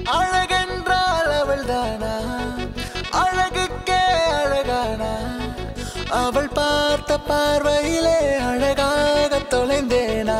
அழகென்றால் அவள் தானா அழகுக்கே அழகானா அவள் பார்த்த பார்வையிலே அழகாக தொலைந்தேனா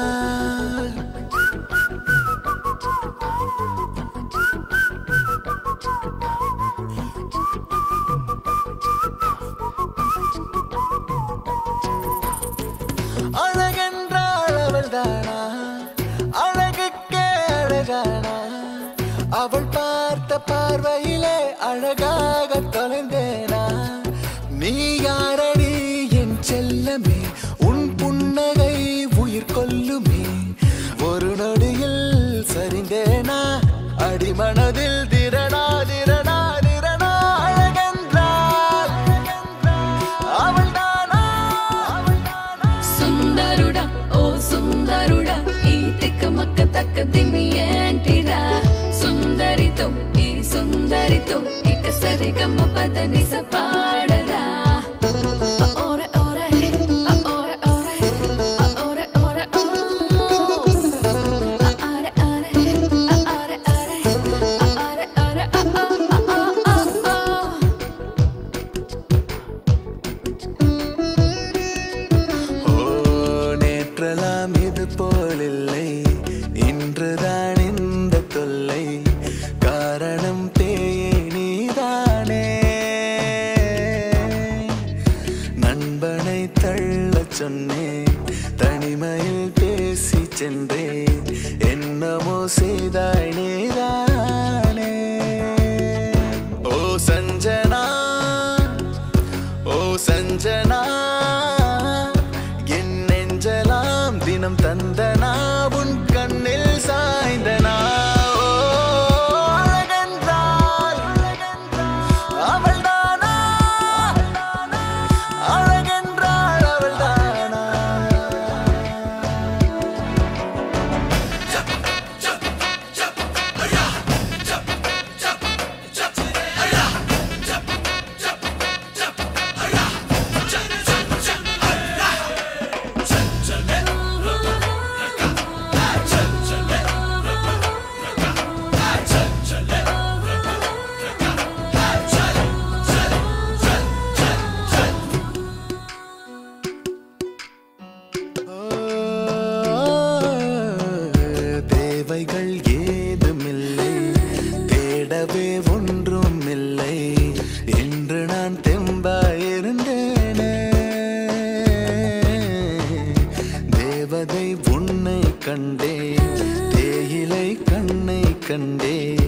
அழகென்றால் அவள் தானா அழகுக்கே அழகானா அவள் பார்த்த பார்வையிலே அழகாக தொலைந்தேனா நீ யாரடி என் செல்லமே உன் புன்னகை உயிர் கொல்லுமே ஒரு நொடியில் சரிந்தேனா அடிமனதில் திரடா திரடா திரடா அழகென்றால் அவள் தானா அவள் தானா సుందరుడా ఓ సుందరుడా ఈ తిక్కమక్క తక్క దిమి ఏంటిరా సుందరితో ఈ సుందరితో ఇక సరిగమ్మ పదని పాడరా ఓరే ఓరే ఓరే ఓరే ఓరే ఓరే ఓ ఆరే ఆరే ఆరే ఆరే ఆరే ఆరే ஓ நேற்றெல்லாம் இது போலில்லை இன்றுதான் இந்த தொல்லை காரணம் பேயே நீதானே நண்பனை தள்ளச் சொன்னேன் தனிமையில் பேசி சென்றேன் என்னமோ செய்தாய் நீதானே ஓ சஞ்சனா ஓ சஞ்சனா என் நெஞ்சலாம் தினம் தந்தனா உன் கண்ணில் சாய்ந்தனா ஓ, அழகென்றால் அவள்தானா? அழகென்றால் அவள்தானா? தேவைகள் ஏதுமில்லை தேடவே ஒன்றும் இல்லை என்று நான் தெம்பாயிருந்தேனே தேவதை உன்னை கண்டே தேயிலை கண்ணை கண்டே